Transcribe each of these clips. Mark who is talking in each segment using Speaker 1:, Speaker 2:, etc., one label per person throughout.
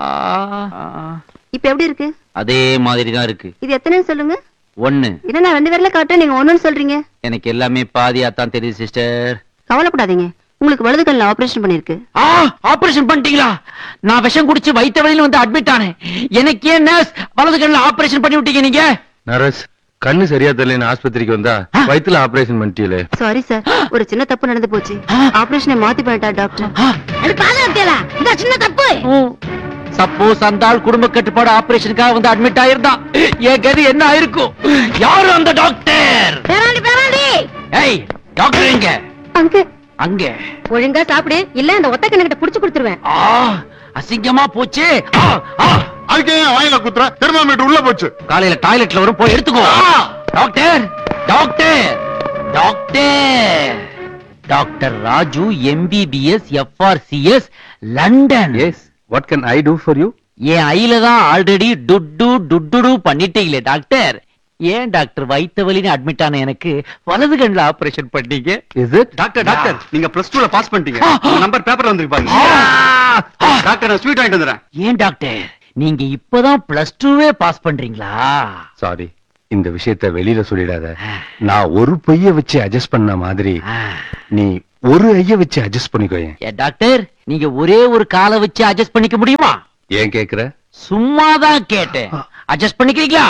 Speaker 1: ஆ, ஆ.
Speaker 2: இப்ப எப்படி இருக்கு
Speaker 1: அதே மாதிரி தான் இருக்கு
Speaker 2: இது எத்தனைன்னு சொல்லுங்க
Speaker 1: ஒண்ணு
Speaker 2: என்ன நான் ரெண்டு பேர்ல காட்டுறேன் நீங்க ஒண்ணுன்னு சொல்றீங்க
Speaker 1: எனக்கு எல்லாமே பாதியா தான் தெரியுது சிஸ்டர்
Speaker 2: கவலைப்படாதீங்க உங்களுக்கு வலது கண்ணில் ஆபரேஷன் பண்ணிருக்கு
Speaker 1: ஆ ஆபரேஷன் பண்ணிட்டீங்களா நான் விஷம் குடிச்சு வைத்த வழியில வந்து அட்மிட் ஆனேன் எனக்கு ஏன் நர்ஸ் வலது கண்ணுல ஆபரேஷன் பண்ணி விட்டீங்க நீங்க
Speaker 3: நரஸ் கண்ணு சரியா தெரியலன்னு ஆஸ்பத்திரிக்கு வந்தா வயித்துல ஆபரேஷன் பண்ணிட்டீங்களே
Speaker 2: சாரி சார் ஒரு சின்ன தப்பு நடந்து போச்சு ஆபரேஷனை மாத்தி பண்ணிட்டா டாக்டர்
Speaker 4: அது பாதுகாத்தியலா இந்த சின்ன தப்பு
Speaker 1: சப்போஸ் அந்த ஆள் குடும்ப கட்டுப்பாடு ஆபரேஷனுக்காக வந்து அட்மிட் ஆயிருந்தான் என் கதி என்ன ஆயிருக்கும் யாரு அந்த டாக்டர்
Speaker 4: பேராண்டி பேராண்டி
Speaker 1: ஏய் டாக்டர் எங்க
Speaker 2: அங்க
Speaker 1: அங்க
Speaker 2: ஒழுங்கா சாப்பிடு இல்ல அந்த ஒத்த கண்ணுகிட்ட புடிச்சு கொடுத்துருவேன்
Speaker 1: ஆ அசிங்கமா போச்சு ஆ, ஆ.
Speaker 3: அதுக்கு ஏன் வாயில குத்துற தெர்மாமீட்டர் உள்ள போச்சு
Speaker 1: காலையில டாய்லெட்ல வரும் போய் எடுத்துக்கோ doctor doctor doctor doctor Raju MBBS FRCS London
Speaker 3: yes what can I do for you
Speaker 1: என் ஐல தான் ஆல்ரெடி டுட்டு டுட்டுடு பண்ணிட்டீங்களே டாக்டர் ஏன் டாக்டர் வைத்த வலின்னு அட்மிட் ஆன எனக்கு வலது கண்ணுல ஆபரேஷன் பண்ணீங்க
Speaker 3: இஸ் இட்
Speaker 5: டாக்டர் டாக்டர் நீங்க பிளஸ் டூல பாஸ் பண்ணிட்டீங்க
Speaker 1: ஆ, ஆ.
Speaker 5: உங்க நம்பர் பேப்பர்ல வந்துருக்கு பாருங்க
Speaker 1: ஆ,
Speaker 5: டாக்டர் நான் ஸ்வீட் வாங்கிட்டு வந்துறேன்
Speaker 1: ஏன் டாக்டர் நீங்க இப்பதான் பிளஸ் டூவே பாஸ் பண்றீங்களா
Speaker 3: சாரி இந்த விஷயத்த வெளியில சொல்லிடாத நான் ஒரு பொய்ய வச்சு அட்ஜஸ்ட் பண்ண மாதிரி
Speaker 1: ஆ.
Speaker 3: நீ ஒரு ஐய வச்சு அட்ஜஸ்ட் பண்ணிக்கோயேன்
Speaker 1: ஏன் டாக்டர் நீங்க ஒரே ஒரு காலை வச்சு அட்ஜஸ்ட் பண்ணிக்க முடியுமா
Speaker 3: ஏன் கேக்குற
Speaker 1: சும்மாதான் கேட்டேன் அட்ஜஸ்ட் பண்ணிக்கிறீங்களா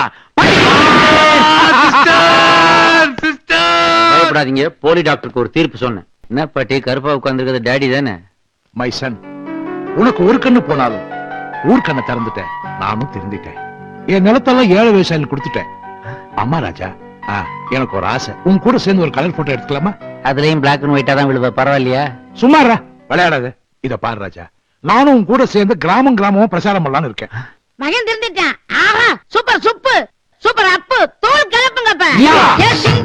Speaker 1: பயப்படாதீங்க போலி டாக்டருக்கு ஒரு தீர்ப்பு சொன்னேன் என்ன பாட்டி கருப்பா உட்கார்ந்துருக்கிறது டேடி தானே
Speaker 6: மை சன் உனக்கு ஒரு கண்ணு போனாலும் ஊர் கண்ணை திறந்துட்டேன் நானும் திருந்திட்டேன் என் நிலத்தெல்லாம் ஏழை விவசாயிகள் கொடுத்துட்டேன் அம்மா ராஜா ஆ, எனக்கு ஒரு ஆசை உன் கூட சேர்ந்து ஒரு கலர் போட்டோ எடுத்துக்கலாமா
Speaker 1: அதுலயும் பிளாக் அண்ட் ஒயிட்டா தான் விழுவ பரவாயில்லையா
Speaker 6: சும்மாரா விளையாடாத இத பாரு ராஜா நானும் உன் கூட சேர்ந்து கிராமம் கிராமமும் பிரச்சாரம் பண்ணலாம்னு இருக்கேன்
Speaker 4: மகன் திருந்துட்டான்